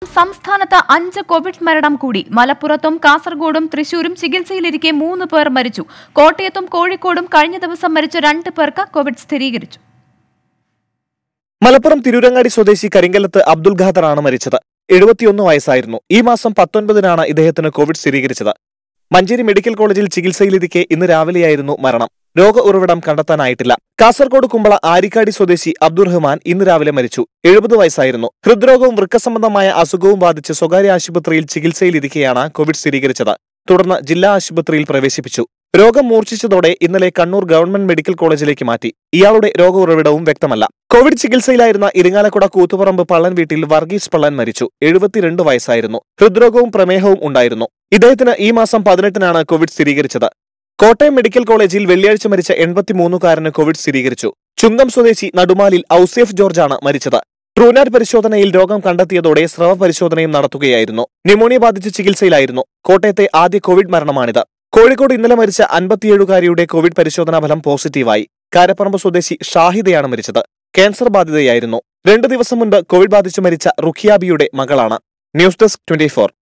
സംസ്ഥാനത്ത് അഞ്ച് കോവിഡ് മരണം കൂടി മലപ്പുറത്തും കാസർഗോഡും തൃശൂരും ചികിത്സയിലിരിക്കെ മൂന്ന് പേർ മരിച്ചു കോട്ടയത്തും കോഴിക്കോടും കഴിഞ്ഞ ദിവസം മരിച്ച രണ്ട് പേർക്ക് കോവിഡ് സ്ഥിരീകരിച്ചു മലപ്പുറം തിരൂരങ്ങാടി സ്വദേശി കരിങ്കലത്ത് അബ്ദുൽ ഖാദറാണ് മരിച്ചത് എഴുപത്തിയൊന്ന് വയസ്സായിരുന്നു ഈ മാസം പത്തൊൻപതിനാണ് ഇദ്ദേഹത്തിന് കോവിഡ് സ്ഥിരീകരിച്ചത് മഞ്ചേരി മെഡിക്കൽ കോളേജിൽ ചികിത്സയിലിരിക്കെ ഇന്ന് രാവിലെയായിരുന്നു മരണം രോഗ ഉറവിടം കണ്ടെത്താനായിട്ടില്ല കാസർഗോഡ് കുമ്പള ആരിക്കാടി സ്വദേശി അബ്ദുറഹ്മാൻ ഇന്ന് രാവിലെ മരിച്ചു എഴുപത് വയസ്സായിരുന്നു ഹൃദ്രോഗവും വൃക്കസംബന്ധമായ അസുഖവും ബാധിച്ച് സ്വകാര്യ ആശുപത്രിയിൽ ചികിത്സയിലിരിക്കെയാണ് കോവിഡ് സ്ഥിരീകരിച്ചത് തുടർന്ന് ജില്ലാ ആശുപത്രിയിൽ പ്രവേശിപ്പിച്ചു രോഗം മൂർച്ഛിച്ചതോടെ ഇന്നലെ കണ്ണൂർ ഗവൺമെന്റ് മെഡിക്കൽ കോളേജിലേക്ക് മാറ്റി ഇയാളുടെ രോഗ ഉറവിടവും വ്യക്തമല്ല കോവിഡ് ചികിത്സയിലായിരുന്ന ഇരിങ്ങാലക്കുട കൂത്തുപറമ്പ് പള്ളൻ വീട്ടിൽ വർഗീസ് പള്ളൻ മരിച്ചു എഴുപത്തിരണ്ട് വയസ്സായിരുന്നു ഹൃദ്രോഗവും പ്രമേഹവും ഉണ്ടായിരുന്നു ഇദ്ദേഹത്തിന് ഈ മാസം പതിനെട്ടിനാണ് കോവിഡ് സ്ഥിരീകരിച്ചത് കോട്ടയം മെഡിക്കൽ കോളേജിൽ വെള്ളിയാഴ്ച മരിച്ച എൺപത്തിമൂന്നുകാരന് കോവിഡ് സ്ഥിരീകരിച്ചു ചുങ്കം സ്വദേശി നടുമാലിൽ ഔസേഫ് ജോർജാണ് മരിച്ചത് ട്രൂനാറ്റ് പരിശോധനയിൽ രോഗം കണ്ടെത്തിയതോടെ സ്രവ പരിശോധനയും നടത്തുകയായിരുന്നു ന്യൂമോണിയ ബാധിച്ച് ചികിത്സയിലായിരുന്നു കോട്ടയത്തെ ആദ്യ കോവിഡ് മരണമാണിത് കോഴിക്കോട് ഇന്നലെ മരിച്ച അൻപത്തിയേഴുകാരിയുടെ കോവിഡ് പരിശോധനാ ഫലം പോസിറ്റീവായി കാരപ്പറമ്പ് സ്വദേശി ഷാഹിദയാണ് മരിച്ചത് ക്യാൻസർ ബാധിതയായിരുന്നു രണ്ടു ദിവസം മുൻപ് കോവിഡ് ബാധിച്ചു മരിച്ച റുഖിയാബിയുടെ മകളാണ് ന്യൂസ് ഡെസ്ക് ട്വന്റി